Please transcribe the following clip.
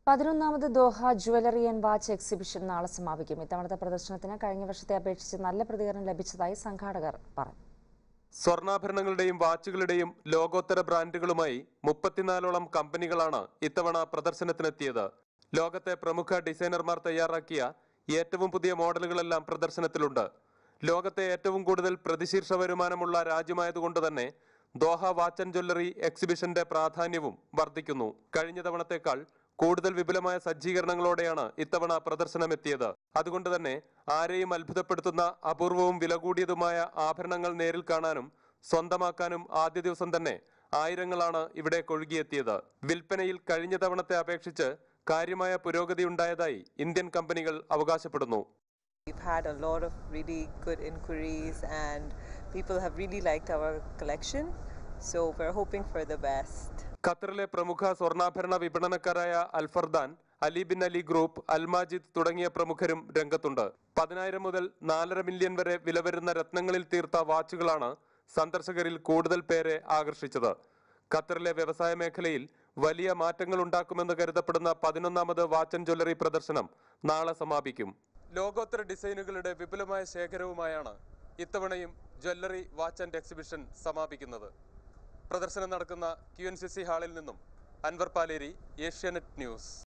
പതിനൊന്നാമത് Doha jewellery and watch exhibition നാളെ സമാപിക്കും ഇത്തവണത്തെ പ്രദർശനത്തിന് കഴിഞ്ഞ വർഷത്തെ അപേക്ഷിച്ച് നല്ല പ്രതികരണം ലഭിച്ചതായി സംഘാടകർ പറഞ്ഞു സ്വർണ്ണാഭരണങ്ങളുടെയും വാച്ചുകളുടെയും ലോകോത്തര ബ്രാൻഡുകളുമായി മുപ്പത്തിനാലോളം കമ്പനികളാണ് ഇത്തവണ പ്രദർശനത്തിനെത്തിയത് ലോകത്തെ പ്രമുഖ ഡിസൈനർമാർ തയ്യാറാക്കിയ ഏറ്റവും പുതിയ മോഡലുകളെല്ലാം പ്രദർശനത്തിലുണ്ട് ലോകത്തെ ഏറ്റവും കൂടുതൽ പ്രതിശീർഷ വരുമാനമുള്ള രാജ്യമായതുകൊണ്ട് തന്നെ ദോഹ വാച്ച് ആൻഡ് ജ്വല്ലറി എക്സിബിഷന്റെ പ്രാധാന്യവും വർദ്ധിക്കുന്നു കഴിഞ്ഞ തവണത്തേക്കാൾ കൂടുതൽ വിപുലമായ സജ്ജീകരണങ്ങളോടെയാണ് ഇത്തവണ പ്രദർശനമെത്തിയത് അതുകൊണ്ട് തന്നെ ആരെയും അത്ഭുതപ്പെടുത്തുന്ന അപൂർവവും വില കൂടിയതുമായ ആഭരണങ്ങൾ നേരിൽ കാണാനും സ്വന്തമാക്കാനും ആദ്യ ദിവസം തന്നെ ആയിരങ്ങളാണ് ഇവിടെ കൊഴുകിയെത്തിയത് വിൽപ്പനയിൽ കഴിഞ്ഞ തവണത്തെ അപേക്ഷിച്ച് കാര്യമായ പുരോഗതി ഉണ്ടായതായി ഇന്ത്യൻ കമ്പനികൾ അവകാശപ്പെടുന്നു We've had a lot of really good inquiries and people have really liked our collection. So we're hoping for the best. ഖത്തറിലെ പ്രമുഖ സ്വർണ്ണാഭരണ വിപണനക്കാരായ Alfardan Ali bin Ali group Al Majed തുടങ്ങിയ പ്രമുഖരും രംഗത്തുണ്ട് പതിനായിരം മുതൽ നാലര മില്യൺ വരെ വില വരുന്ന രത്നങ്ങളിൽ തീർത്ത വാച്ചുകളാണ് സന്ദർശകരിൽ കൂടുതൽ പേരെ ആകർഷിച്ചത് ഖത്തറിലെ വ്യവസായ മേഖലയിൽ വലിയ മാറ്റങ്ങൾ ഉണ്ടാക്കുമെന്ന് കരുതപ്പെടുന്ന പതിനൊന്നാമത് വാച്ച് ആൻഡ് ജ്വല്ലറി പ്രദർശനം നാളെ സമാപിക്കും ലോകോത്തര ഡിസൈനുകളുടെ വിപുലമായ ശേഖരവുമായാണ് ഇത്തവണയും ജ്വല്ലറി വാച്ച് ആൻഡ് എക്സിബിഷൻ സമാപിക്കുന്നത് പ്രദർശനം നടക്കുന്ന ക്യു എൻ സി സി ഹാളിൽ നിന്നും അൻവർ പാലേരി ഏഷ്യാനെറ്റ് ന്യൂസ്